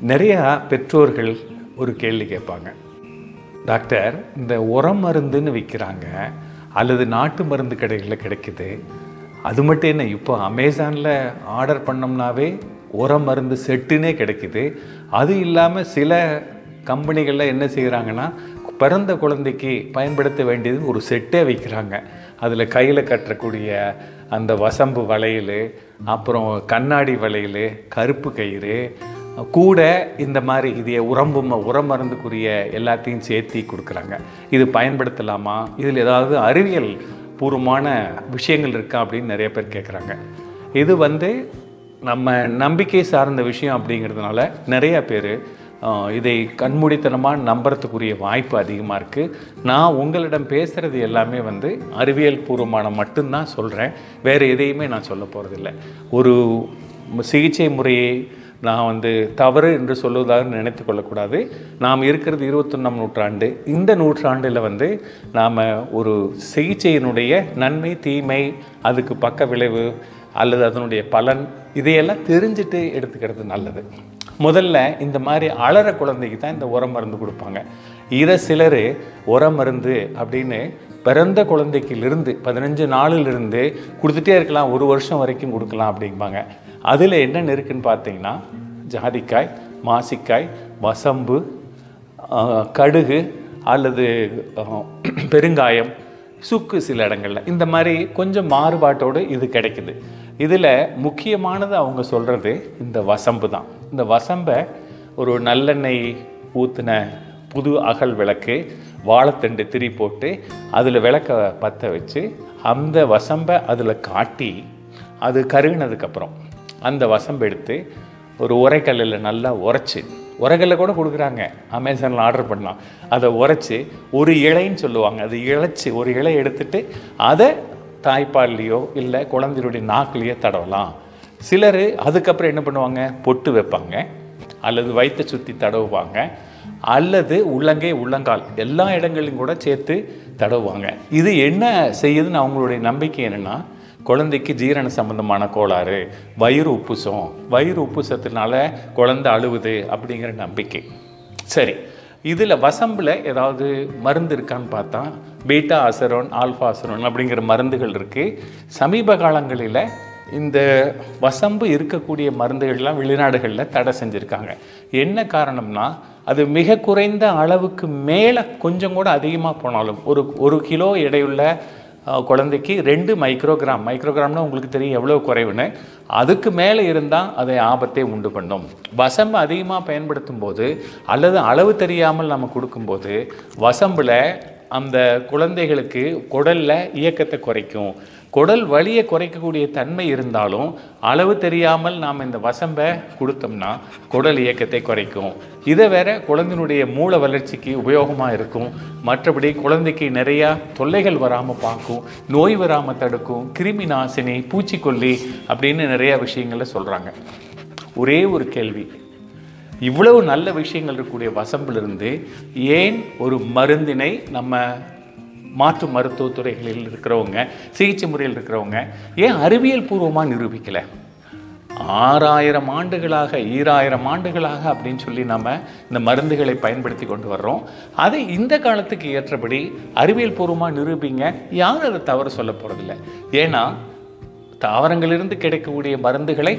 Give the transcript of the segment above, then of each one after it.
நிறையா பெற்றோர்கள் ஒரு கேள்வி கேட்பாங்க டாக்டர் இந்த உரம் மருந்துன்னு விற்கிறாங்க அல்லது நாட்டு மருந்து கடைகளில் கிடைக்குது அது மட்டும் என்ன இப்போ அமேசானில் ஆர்டர் பண்ணோம்னாவே உரம் மருந்து செட்டுனே கிடைக்குது அது இல்லாமல் சில கம்பெனிகளில் என்ன செய்கிறாங்கன்னா பிறந்த குழந்தைக்கு பயன்படுத்த வேண்டியது ஒரு செட்டே வைக்கிறாங்க அதில் கையில் கட்டக்கூடிய அந்த வசம்பு வளையல் அப்புறம் கண்ணாடி வளையல் கருப்பு கயிறு கூட இந்த மாதிரி இது உரம்பு ம- உரம் மருந்துக்குரிய எல்லாத்தையும் சேர்த்தி கொடுக்குறாங்க இது பயன்படுத்தலாமா இதில் ஏதாவது அறிவியல் பூர்வமான விஷயங்கள் இருக்கா அப்படின்னு நிறைய பேர் கேட்குறாங்க இது வந்து நம்ம நம்பிக்கை சார்ந்த விஷயம் அப்படிங்கிறதுனால நிறைய பேர் இதை கண்மூடித்தனமாக நம்புறதுக்குரிய வாய்ப்பு அதிகமாக இருக்குது நான் உங்களிடம் பேசுகிறது எல்லாமே வந்து அறிவியல் பூர்வமான மட்டும்தான் சொல்கிறேன் வேறு எதையுமே நான் சொல்ல போகிறதில்ல ஒரு சிகிச்சை முறையை நான் வந்து தவறு என்று சொல்வதாக நினைத்து கொள்ளக்கூடாது நாம் இருக்கிறது இருபத்தொன்னாம் நூற்றாண்டு இந்த நூற்றாண்டில் வந்து நாம் ஒரு சிகிச்சையினுடைய நன்மை தீமை அதுக்கு பக்க விளைவு அல்லது அதனுடைய பலன் இதையெல்லாம் தெரிஞ்சுட்டு எடுத்துக்கிறது நல்லது முதல்ல இந்த மாதிரி அலற குழந்தைக்கு தான் இந்த உரம் மருந்து கொடுப்பாங்க இதை சிலர் உரம் மருந்து அப்படின்னு பிறந்த குழந்தைக்கிலிருந்து பதினஞ்சு நாளிலிருந்து கொடுத்துட்டே இருக்கலாம் ஒரு வருஷம் வரைக்கும் கொடுக்கலாம் அப்படிம்பாங்க அதில் என்னென்ன இருக்குன்னு பார்த்தீங்கன்னா ஜாதிக்காய் மாசிக்காய் வசம்பு ஆஹ், கடுகு அல்லது ஆஹ், பெருங்காயம் சுக்கு சில இடங்களில் இந்த மாதிரி கொஞ்சம் மாறுபாட்டோடு இது கிடைக்குது இதில் முக்கியமானது அவங்க சொல்கிறது இந்த வசம்பு தான் இந்த வசம்பை ஒரு நல்லெண்ணெய் ஊற்றின புது அகல் விளக்கு வாழைத்தண்டு திரி போட்டு அதில் விளக்க பற்ற வச்சு அந்த வசம்பை அதில் காட்டி அது கருகினதுக்கப்புறம் அந்த வசம்பு எடுத்து ஒரு உரைக்கல்லில் நல்லா உரைச்சி உரைக்கல்ல கூட கொடுக்குறாங்க அமேசானில் ஆர்டர் பண்ணலாம் அதை உரைச்சி ஒரு இலைன்னு சொல்லுவாங்க அது இழைச்சி ஒரு இலை எடுத்துட்டு அதை தாய்ப்பால்லையோ இல்லை குழந்தையுடைய நாக்குலேயோ தடவலாம் சிலர் அதுக்கப்புறம் என்ன பண்ணுவாங்க பொட்டு வைப்பாங்க அல்லது வயிற்றை சுற்றி தடவுவாங்க அல்லது உள்ளங்கை உள்ளங்கால் எல்லா இடங்களையும் கூட சேர்த்து தடவுவாங்க இது என்ன செய்யுதுன்னு அவங்களுடைய நம்பிக்கை என்னென்னா குழந்தைக்கு ஜீரண சம்பந்தமான கோளாறு வயிறு உப்புசம் வயிறு உப்புசத்தினால குழந்தை அழுவுது அப்படிங்கிற நம்பிக்கை சரி இதில் வசம்பில் ஏதாவது மருந்து இருக்கான்னு பார்த்தா பீட்டா அசரோன் ஆல்ஃபா அசரோன் அப்படிங்கிற மருந்துகள் இருக்குது சமீப காலங்களில் இந்த வசம்பு இருக்கக்கூடிய மருந்துகள்லாம் வெளிநாடுகளில் தடை செஞ்சுருக்காங்க என்ன காரணம்னா அது மிக குறைந்த அளவுக்கு மேலே கொஞ்சம் கூட அதிகமாக போனாலும் ஒரு ஒரு கிலோ எடையுள்ள அஹ், குழந்தைக்கு ரெண்டு மைக்ரோகிராம் மைக்ரோகிராம்னா உங்களுக்கு தெரியும் எவ்வளோ குறைவுன்னு அதுக்கு மேலே இருந்தால் அதை ஆபத்தை உண்டு பண்ணும் வசம்பு அதிகமாக பயன்படுத்தும் போது அல்லது அளவு தெரியாமல் நம்ம கொடுக்கும்போது வசம்பில் அந்த குழந்தைகளுக்கு குடலில் இயக்கத்தை குறைக்கும் குடல் வலியை குறைக்கக்கூடிய தன்மை இருந்தாலும் அளவு தெரியாமல் நாம் இந்த வசம்பை கொடுத்தோம்னா குடல் இயக்கத்தை குறைக்கும் இதை வேற குழந்தையினுடைய மூளை வளர்ச்சிக்கு உபயோகமாக இருக்கும் மற்றபடி குழந்தைக்கு நிறையா தொல்லைகள் வராமல் பார்க்கும் நோய் வராமல் தடுக்கும் கிருமி நாசினி பூச்சிக்கொல்லி அப்படின்னு நிறையா விஷயங்களை சொல்கிறாங்க ஒரே ஒரு கேள்வி இவ்வளவு நல்ல விஷயங்கள் இருக்கக்கூடிய வசம்பிலிருந்து ஏன் ஒரு மருந்தினை நம்ம மாற்று மருத்துவத் துறைகளில் இருக்கிறவங்க சிகிச்சை முறையில் இருக்கிறவங்க ஏன் அறிவியல் பூர்வமாக நிரூபிக்கலை ஆறாயிரம் ஆண்டுகளாக ஈராயிரம் ஆண்டுகளாக அப்படின்னு சொல்லி நம்ம இந்த மருந்துகளை பயன்படுத்தி கொண்டு வர்றோம் அதை இந்த காலத்துக்கு ஏற்றபடி அறிவியல் பூர்வமாக நிரூபிங்க யாரும் அதை தவறு சொல்ல போகிறதில்ல ஏன்னா தாவரங்களிலிருந்து கிடைக்கக்கூடிய மருந்துகளை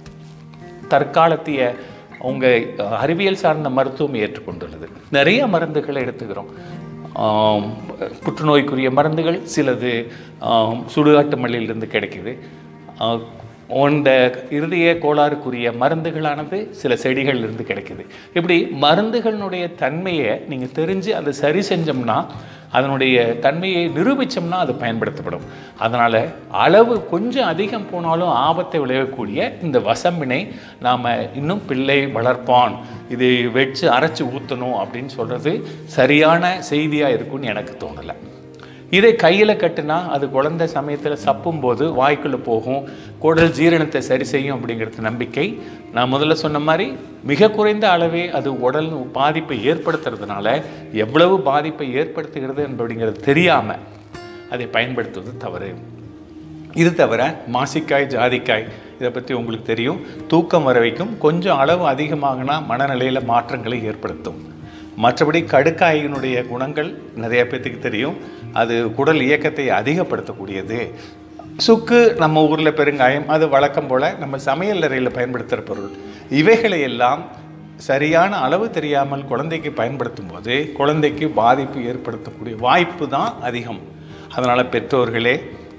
தற்காலத்திய அவங்க அறிவியல் சார்ந்த மருத்துவம் ஏற்றுக்கொண்டுள்ளது நிறைய மருந்துகளை எடுத்துக்கிறோம் ஆம், புற்றுநோய்க்குரிய மருந்துகள் சிலது ஆம், சுடுகாட்டு மல்லியிலிருந்து கிடைக்குது ஆ, இந்த இருதய கோளாறுக்குரிய மருந்துகளானது சில செடிகள்லேருந்து கிடைக்குது இப்படி மருந்துகளினுடைய தன்மையை நீங்கள் தெரிஞ்சு அதை சரி செஞ்சோம்னா அதனுடைய தன்மையை நிரூபித்தோம்னா அது பயன்படுத்தப்படும் அதனால் அளவு கொஞ்சம் அதிகம் போனாலும் ஆபத்தை விளையக்கூடிய இந்த வசம்பினை நாம் இன்னும் பிள்ளை வளர்ப்பான் இதை வச்சு அரைச்சி ஊற்றணும் அப்படின்னு சொல்கிறது சரியான செய்தியாக இருக்கும்னு எனக்கு தோணலை இதை கையில் கட்டுனா அது குழந்தை சமயத்தில் சப்பும் போது வாய்க்குள்ளே போகும் குடல் ஜீரணத்தை சரி செய்யும் அப்படிங்கிறது நம்பிக்கை நான் முதல்ல சொன்ன மாதிரி மிக குறைந்த அளவே அது உடல் பாதிப்பை ஏற்படுத்துறதுனால எவ்வளவு பாதிப்பை ஏற்படுத்துகிறது அப்படிங்கிறது தெரியாமல் அதை பயன்படுத்துவது தவறு இது தவிர மாசிக்காய் ஜாதிக்காய் இதை பற்றி உங்களுக்கு தெரியும் தூக்கம் வர வைக்கும் கொஞ்சம் அளவு அதிகமாகினா மனநிலையில் மாற்றங்களை ஏற்படுத்தும் மற்றபடி கடுக்காயினுடைய குணங்கள் நிறைய பேர்த்துக்கு தெரியும் அது குடல் இயக்கத்தை அதிகப்படுத்தக்கூடியது சுக்கு நம்ம ஊரில் பெருங்காயம் அது வழக்கம் போல் நம்ம சமையல் அறையில் பயன்படுத்துகிற பொருள் இவைகளை எல்லாம் சரியான அளவு தெரியாமல் குழந்தைக்கு பயன்படுத்தும் போது குழந்தைக்கு பாதிப்பு ஏற்படுத்தக்கூடிய வாய்ப்பு தான் அதிகம் அதனால் பெற்றோர்களே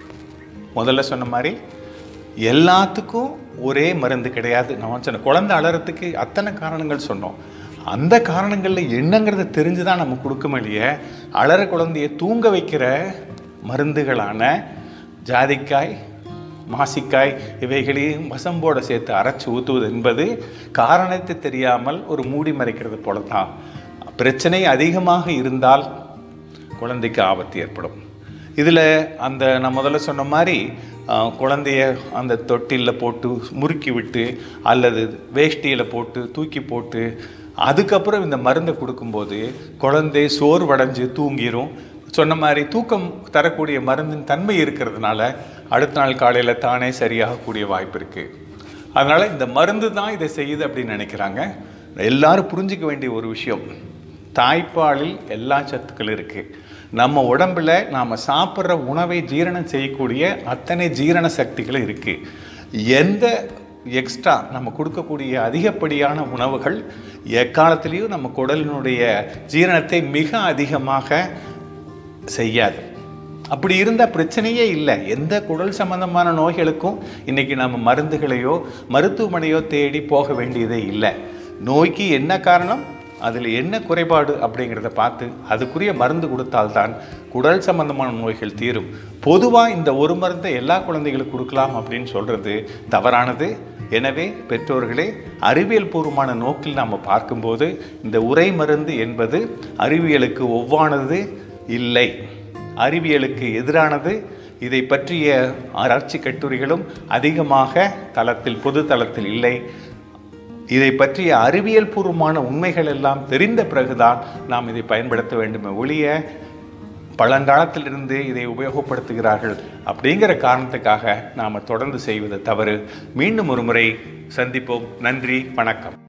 முதல்ல சொன்ன மாதிரி எல்லாத்துக்கும் ஒரே மருந்து கிடையாது நான் சொன்ன குழந்தை அலறத்துக்கு அத்தனை காரணங்கள் சொன்னோம் அந்த காரணங்களில் என்னங்கிறத தெரிஞ்சு தான் நம்ம கொடுக்க இல்லையே அலற குழந்தைய தூங்க வைக்கிற மருந்துகளான ஜாதிக்காய் மாசிக்காய் இவைகளையும் வசம்போட சேர்த்து அரைச்சி ஊற்றுவது என்பது காரணத்தை தெரியாமல் ஒரு மூடி மறைக்கிறது போல தான் பிரச்சனை அதிகமாக இருந்தால் குழந்தைக்கு ஆபத்து ஏற்படும் இதில் அந்த நான் முதல்ல சொன்ன மாதிரி ஆஹ், குழந்தைய அந்த தொட்டிலில் போட்டு முறுக்கி விட்டு அல்லது வேஷ்டியில் போட்டு தூக்கி போட்டு அதுக்கப்புறம் இந்த மருந்தை கொடுக்கும்போது குழந்தை சோர்வடைஞ்சு தூங்கிரும் சொன்ன மாதிரி தூக்கம் தரக்கூடிய மருந்தின் தன்மை இருக்கிறதுனால அடுத்த நாள் காலையில் தானே சரியாகக்கூடிய வாய்ப்பு இருக்குது அதனால் இந்த மருந்து தான் இதை செய்யுது அப்படின்னு நினைக்கிறாங்க எல்லாரும் புரிஞ்சிக்க வேண்டிய ஒரு விஷயம் தாய்ப்பாலில் எல்லா சத்துக்களும் இருக்குது நம்ம உடம்புல நாம் சாப்பிட்ற உணவை ஜீரணம் செய்யக்கூடிய அத்தனை ஜீரண சக்திகளும் இருக்குது எந்த எக்ஸ்ட்ரா நம்ம கொடுக்கக்கூடிய அதிகப்படியான உணவுகள் எக்காலத்திலையும் நம்ம குடலினுடைய ஜீரணத்தை மிக அதிகமாக செய்யாது அப்படி இருந்தால் பிரச்சனையே இல்லை எந்த குடல் சம்பந்தமான நோய்களுக்கும் இன்றைக்கி நம்ம மருந்துகளையோ மருத்துவமனையோ தேடி போக வேண்டியதே இல்லை நோய்க்கு என்ன காரணம் அதில் என்ன குறைபாடு அப்படிங்கிறத பார்த்து அதுக்குரிய மருந்து கொடுத்தால்தான் குடல் சம்பந்தமான நோய்கள் தீரும் பொதுவாக இந்த ஒரு மருந்தை எல்லா குழந்தைகளுக்கும் கொடுக்கலாம் அப்படின்னு சொல்கிறது தவறானது எனவே பெற்றோர்களே அறிவியல் பூர்வமான நோக்கில் நாம் பார்க்கும்போது இந்த உரை மருந்து என்பது அறிவியலுக்கு ஒவ்வானது இல்லை அறிவியலுக்கு எதிரானது இதை பற்றிய ஆராய்ச்சி கட்டுரைகளும் அதிகமாக தளத்தில் பொது தளத்தில் இல்லை இதை பற்றிய அறிவியல் பூர்வமான உண்மைகள் எல்லாம் தெரிந்த பிறகுதான் நாம் இதை பயன்படுத்த வேண்டுமே ஒழிய பழங்காலத்திலிருந்து இதை உபயோகப்படுத்துகிறார்கள் அப்படிங்கிற காரணத்துக்காக நாம் தொடர்ந்து செய்வது தவறு மீண்டும் ஒரு முறை சந்திப்போம் நன்றி வணக்கம்